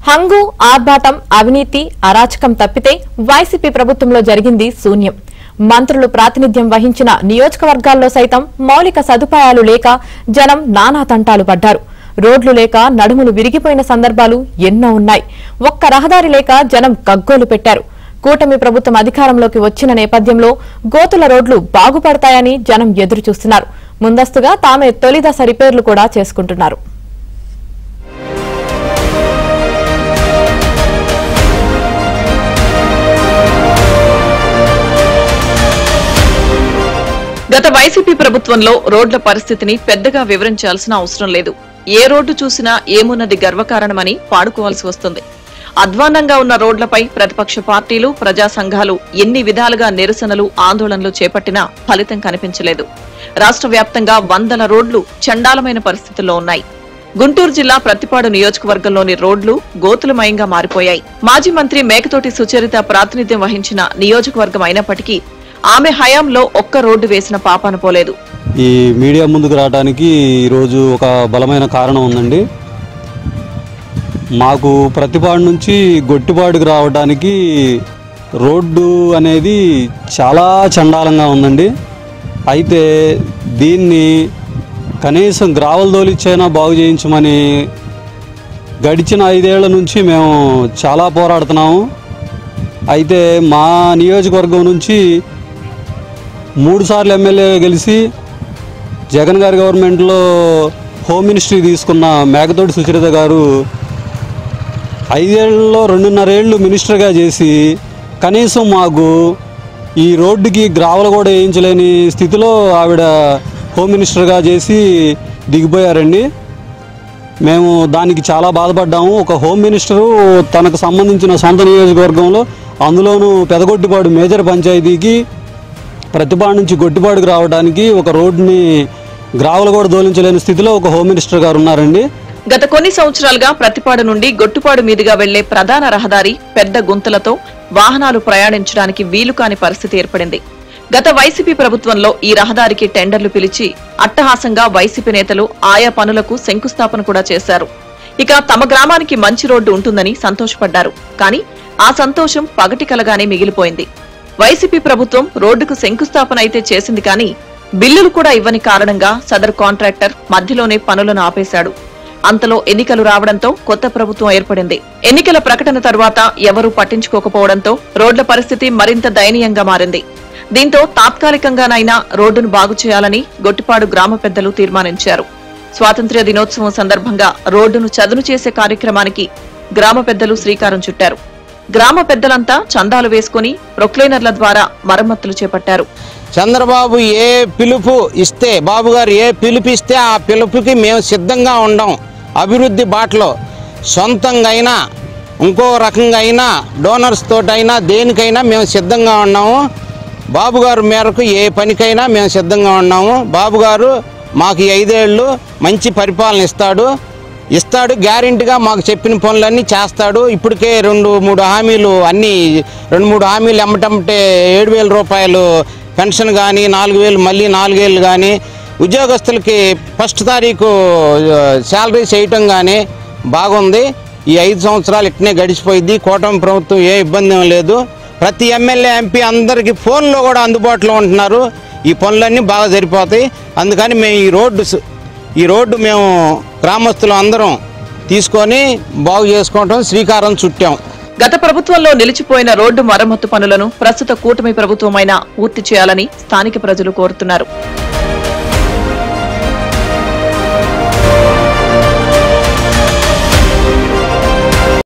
హంగు ఆర్భాటం అవినీతి అరాచకం తప్పితే వైసీపీ ప్రభుత్వంలో జరిగింది శూన్యం మంత్రులు ప్రాతినిధ్యం వహించిన నియోజకవర్గాల్లో సైతం మౌలిక సదుపాయాలు లేక జనం నానా తంటాలు పడ్డారు రోడ్లు లేక నడుములు విరిగిపోయిన సందర్భాలు ఎన్నో ఉన్నాయి ఒక్క రహదారి లేక జనం గగ్గోలు పెట్టారు కూటమి ప్రభుత్వం అధికారంలోకి వచ్చిన నేపథ్యంలో గోతుల రోడ్లు బాగుపడతాయని జనం ఎదురు చూస్తున్నారు ముందస్తుగా తామే తొలి దశ రిపేర్లు కూడా చేసుకుంటున్నారు గత వైసీపీ ప్రభుత్వంలో రోడ్ల పరిస్థితిని పెద్దగా వివరించాల్సిన అవసరం లేదు ఏ రోడ్డు చూసినా ఏమున్నది గర్వకారణమని పాడుకోవాల్సి వస్తుంది అధ్వాన్నంగా ఉన్న రోడ్లపై ప్రతిపక్ష పార్టీలు ప్రజా సంఘాలు ఎన్ని విధాలుగా నిరసనలు ఆందోళనలు చేపట్టినా ఫలితం కనిపించలేదు రాష్ట్ర వ్యాప్తంగా వందల రోడ్లు చండాలమైన పరిస్థితుల్లో ఉన్నాయి గుంటూరు జిల్లా ప్రతిపాడు నియోజకవర్గంలోని రోడ్లు గోతులమయంగా మారిపోయాయి మాజీ మంత్రి మేకతోటి సుచరిత ప్రాతినిధ్యం వహించిన నియోజకవర్గం అయినప్పటికీ ఆమె హయాంలో ఒక్క రోడ్డు వేసిన పాపాన పోలేదు ఈ మీడియా ముందుకు రావడానికి ఈరోజు ఒక బలమైన కారణం ఉందండి మాకు ప్రతిపాడు నుంచి గొట్టిపాడుకు రావడానికి రోడ్డు అనేది చాలా చండాలంగా ఉందండి అయితే దీన్ని కనీసం గ్రావెల్ దోలిచ్చైనా బాగు చేయించమని గడిచిన ఐదేళ్ల నుంచి మేము చాలా పోరాడుతున్నాము అయితే మా నియోజకవర్గం నుంచి మూడు సార్లు ఎమ్మెల్యే గెలిచి జగన్ గారి గవర్నమెంట్లో హోమ్ మినిస్ట్రీ తీసుకున్న మేకతోటి సుచరిత గారు ఐదేళ్లలో రెండున్నరేళ్ళు మినిస్టర్గా చేసి కనీసం మాకు ఈ రోడ్డుకి గ్రావలు కూడా వేయించలేని స్థితిలో ఆవిడ హోమ్ మినిస్టర్గా చేసి దిగిపోయారండి మేము దానికి చాలా బాధపడ్డాము ఒక హోమ్ మినిస్టరు తనకు సంబంధించిన సొంత నియోజకవర్గంలో అందులోనూ పెదగొట్టిపాడు మేజర్ పంచాయతీకి ప్రతిపాడు నుంచి గొట్టిపాడుకు రావడానికి ఒక రోడ్డుని గ్రావలు కూడా దోలించలేని స్థితిలో ఒక హోమ్ మినిస్టర్ గారు ఉన్నారండి గత కొన్ని సంవత్సరాలుగా ప్రతిపాడు నుండి గొట్టుపాడు మీదుగా వెళ్లే ప్రధాన రహదారి పెద్ద గుంతలతో వాహనాలు ప్రయాణించడానికి వీలు కాని పరిస్థితి ఏర్పడింది గత వైసీపీ ప్రభుత్వంలో ఈ రహదారికి టెండర్లు పిలిచి అట్టహాసంగా వైసీపీ నేతలు ఆయా పనులకు శంకుస్థాపన కూడా చేశారు ఇక తమ గ్రామానికి మంచి రోడ్డు ఉంటుందని సంతోషపడ్డారు కానీ ఆ సంతోషం పగటి కలగానే మిగిలిపోయింది వైసీపీ ప్రభుత్వం రోడ్డుకు శంకుస్థాపన అయితే చేసింది కానీ బిల్లులు కూడా ఇవ్వని కారణంగా సదరు కాంట్రాక్టర్ మధ్యలోనే పనులను ఆపేశాడు అంతలో ఎన్నికలు రావడంతో కొత్త ప్రభుత్వం ఏర్పడింది ఎన్నికల ప్రకటన తరువాత ఎవరూ పట్టించుకోకపోవడంతో రోడ్ల పరిస్థితి మరింత దయనీయంగా మారింది దీంతో తాత్కాలికంగానైనా రోడ్డును బాగు చేయాలని గొట్టిపాడు గ్రామ పెద్దలు తీర్మానించారు స్వాతంత్ర్య దినోత్సవం సందర్భంగా రోడ్డును చదును చేసే కార్యక్రమానికి గ్రామ పెద్దలు శ్రీకారం చుట్టారు గ్రామ పెద్దలంతా చందాలు వేసుకుని ప్రొక్లైనర్ల ద్వారా మరమ్మతులు చేపట్టారు చంద్రబాబు ఏ పిలుపు ఇస్తే బాబు గారు ఏ పిలుపు ఇస్తే ఆ పిలుపుకి మేము సిద్ధంగా ఉండం అభివృద్ధి బాటలో సొంతంగా అయినా ఇంకో రకంగా అయినా డోనర్స్ తోటైనా దేనికైనా మేము సిద్ధంగా ఉన్నాము బాబు గారు మేరకు ఏ పనికైనా మేము సిద్ధంగా ఉన్నాము బాబు గారు మాకు ఈ ఐదేళ్ళు మంచి పరిపాలన ఇస్తాడు ఇస్తాడు గ్యారెంటీగా మాకు చెప్పిన పనులన్నీ చేస్తాడు ఇప్పటికే రెండు మూడు హామీలు అన్నీ రెండు మూడు హామీలు ఎమ్మటమ్మటే ఏడు వేల రూపాయలు పెన్షన్ కానీ నాలుగు వేలు మళ్ళీ నాలుగేళ్ళు కానీ ఉద్యోగస్తులకి ఫస్ట్ తారీఖు శాలరీ చేయటం కానీ బాగుంది ఈ ఐదు సంవత్సరాలు ఇట్నే గడిచిపోయింది కూటమి ప్రభుత్వం ఏ ఇబ్బంది ఏం లేదు ప్రతి ఎమ్మెల్యే ఎంపీ అందరికీ ఫోన్లో కూడా అందుబాటులో ఉంటున్నారు ఈ పనులన్నీ బాగా సరిపోతాయి అందుకని మేము ఈ రోడ్డు స్- ఈ రోడ్డు మేము గ్రామస్తులు అందరం తీసుకొని బాగు చేసుకోవటం శ్రీకారం చుట్టాం గత ప్రభుత్వంలో నిలిచిపోయిన రోడ్డు మరమ్మతు పనులను ప్రస్తుత కూటమి ప్రభుత్వమైనా పూర్తి చేయాలని స్థానిక ప్రజలు కోరుతున్నారు